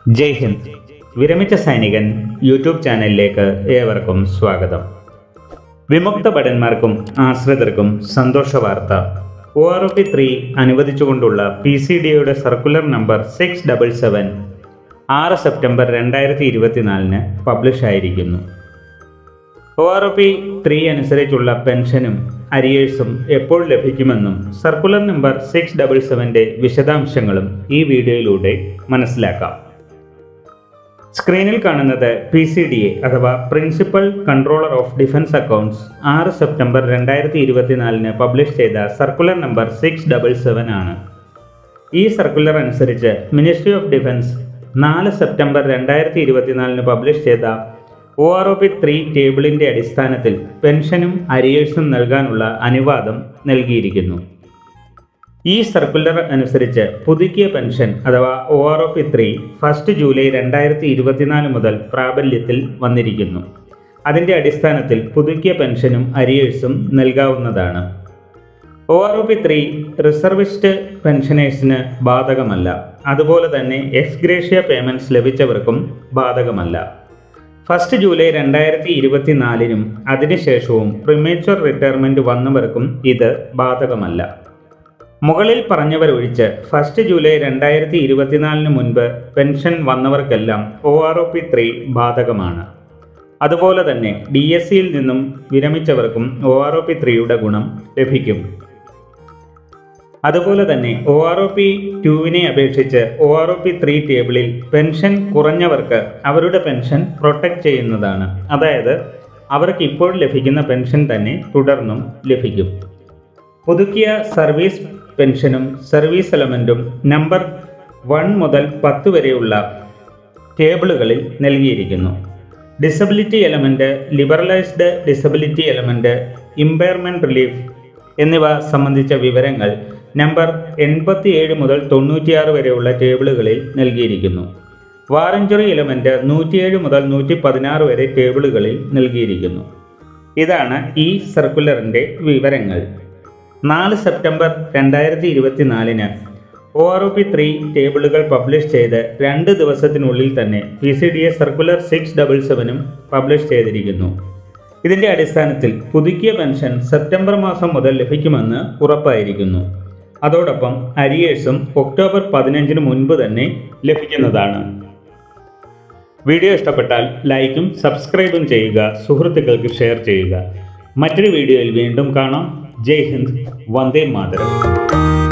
ജയ് ഹിന്ദ് വിരമിച്ച സൈനികൻ യൂട്യൂബ് ചാനലിലേക്ക് ഏവർക്കും സ്വാഗതം വിമുക്ത ഭടന്മാർക്കും ആശ്രിതർക്കും സന്തോഷ വാർത്ത O R O P three അനുവദിച്ചുകൊണ്ടുള്ള പി സി ഡിയുടെ circular number six double seven ആറ് സെപ്റ്റംബർ രണ്ടായിരത്തി ഇരുപത്തിനാലിന് പബ്ലിഷ് ആയിരിക്കുന്നു O R O P three അനുസരിച്ചുള്ള പെൻഷനും അരിയേഴ്സും എപ്പോൾ ലഭിക്കുമെന്നും സർക്കുലർ നമ്പർ സിക്സ് ഡബിൾ സെവൻ്റെ വിശദാംശങ്ങളും ഈ വീഡിയോയിലൂടെ മനസ്സിലാക്കാം സ്ക്രീനിൽ കാണുന്നത് പി സി ഡി എ അഥവാ principal controller of defence accounts ആറ് സെപ്റ്റംബർ രണ്ടായിരത്തി ഇരുപത്തിനാലിന് പബ്ലിഷ് ചെയ്ത circular number six double seven ആണ് ഈ സർക്കുലർ അനുസരിച്ച് മിനിസ്ട്രി ഓഫ് ഡിഫൻസ് നാല് സെപ്റ്റംബർ രണ്ടായിരത്തി ഇരുപത്തിനാലിന് പബ്ലിഷ് ചെയ്ത O R O P three ടേബിളിൻ്റെ അടിസ്ഥാനത്തിൽ പെൻഷനും അരിയേഴ്സും നൽകാനുള്ള അനുവാദം നൽകിയിരിക്കുന്നു ഈ സർക്കുലർ അനുസരിച്ച് പുതുക്കിയ പെൻഷൻ അഥവാ O R O P three first July രണ്ടായിരത്തി ഇരുപത്തിനാല് മുതൽ പ്രാബല്യത്തിൽ വന്നിരിക്കുന്നു അതിൻ്റെ അടിസ്ഥാനത്തിൽ പുതുക്കിയ പെൻഷനും അരിയേഴ്സും നൽകാവുന്നതാണ് O R O P three reservist പെൻഷനേഴ്സിന് ബാധകമല്ല അതുപോലെ തന്നെ എക്സ്ഗ്രേഷ്യ പേയ്മെൻറ്റ്സ് ലഭിച്ചവർക്കും ബാധകമല്ല ഫസ്റ്റ് ജൂലൈ രണ്ടായിരത്തി ഇരുപത്തിനാലിനും അതിനുശേഷവും പ്രിമേച്വർ റിട്ടയർമെൻറ്റ് വന്നവർക്കും ഇത് ബാധകമല്ല മുകളിൽ പറഞ്ഞവരൊഴിച്ച് ഫസ്റ്റ് ജൂലൈ രണ്ടായിരത്തി ഇരുപത്തിനാലിന് മുൻപ് പെൻഷൻ വന്നവർക്കെല്ലാം O R O P three ബാധകമാണ് അതുപോലെ തന്നെ ഡി എസ് സിയിൽ നിന്നും വിരമിച്ചവർക്കും ഒ ആർ ഒ പി ത്രീയുടെ ഗുണം ലഭിക്കും അതുപോലെ തന്നെ ഒ ആർ ഒ പി ടുവിനെ അപേക്ഷിച്ച് O R O P three ടേബിളിൽ പെൻഷൻ കുറഞ്ഞവർക്ക് അവരുടെ പെൻഷൻ പ്രൊട്ടക്റ്റ് ചെയ്യുന്നതാണ് അതായത് അവർക്ക് ഇപ്പോൾ ലഭിക്കുന്ന പെൻഷൻ തന്നെ തുടർന്നും ലഭിക്കും പുതുക്കിയ സർവീസ് പെൻഷനും സർവീസ് എലമെൻറ്റും നമ്പർ വൺ മുതൽ പത്ത് വരെയുള്ള ടേബിളുകളിൽ നൽകിയിരിക്കുന്നു disability element liberalised disability element impairment relief എന്നിവ സംബന്ധിച്ച വിവരങ്ങൾ നമ്പർ എൺപത്തിയേഴ് മുതൽ തൊണ്ണൂറ്റിയാറ് വരെയുള്ള ടേബിളുകളിൽ നൽകിയിരിക്കുന്നു വാറഞ്ചറി എലമെൻറ്റ് നൂറ്റിയേഴ് മുതൽ നൂറ്റി പതിനാറ് വരെ ടേബിളുകളിൽ നൽകിയിരിക്കുന്നു ഇതാണ് ഈ സർക്കുലറിൻ്റെ വിവരങ്ങൾ നാല് സെപ്റ്റംബർ രണ്ടായിരത്തി ഇരുപത്തിനാലിന് O R O P three ടേബിളുകൾ പബ്ലിഷ് ചെയ്ത് രണ്ട് ദിവസത്തിനുള്ളിൽ തന്നെ P C D A circular six double സെവനും പബ്ലിഷ് ചെയ്തിരിക്കുന്നു ഇതിൻ്റെ അടിസ്ഥാനത്തിൽ പുതുക്കിയ പെൻഷൻ സെപ്റ്റംബർ മാസം മുതൽ ലഭിക്കുമെന്ന് ഉറപ്പായിരിക്കുന്നു അതോടൊപ്പം അരിയേഴ്സും ഒക്ടോബർ പതിനഞ്ചിന് മുൻപ് തന്നെ ലഭിക്കുന്നതാണ് വീഡിയോ ഇഷ്ടപ്പെട്ടാൽ ലൈക്കും സബ്സ്ക്രൈബും ചെയ്യുക സുഹൃത്തുക്കൾക്ക് ഷെയർ ചെയ്യുക മറ്റൊരു വീഡിയോയിൽ വീണ്ടും കാണാം ജയ് ഹിന്ദ് വന്ദേ മാതരം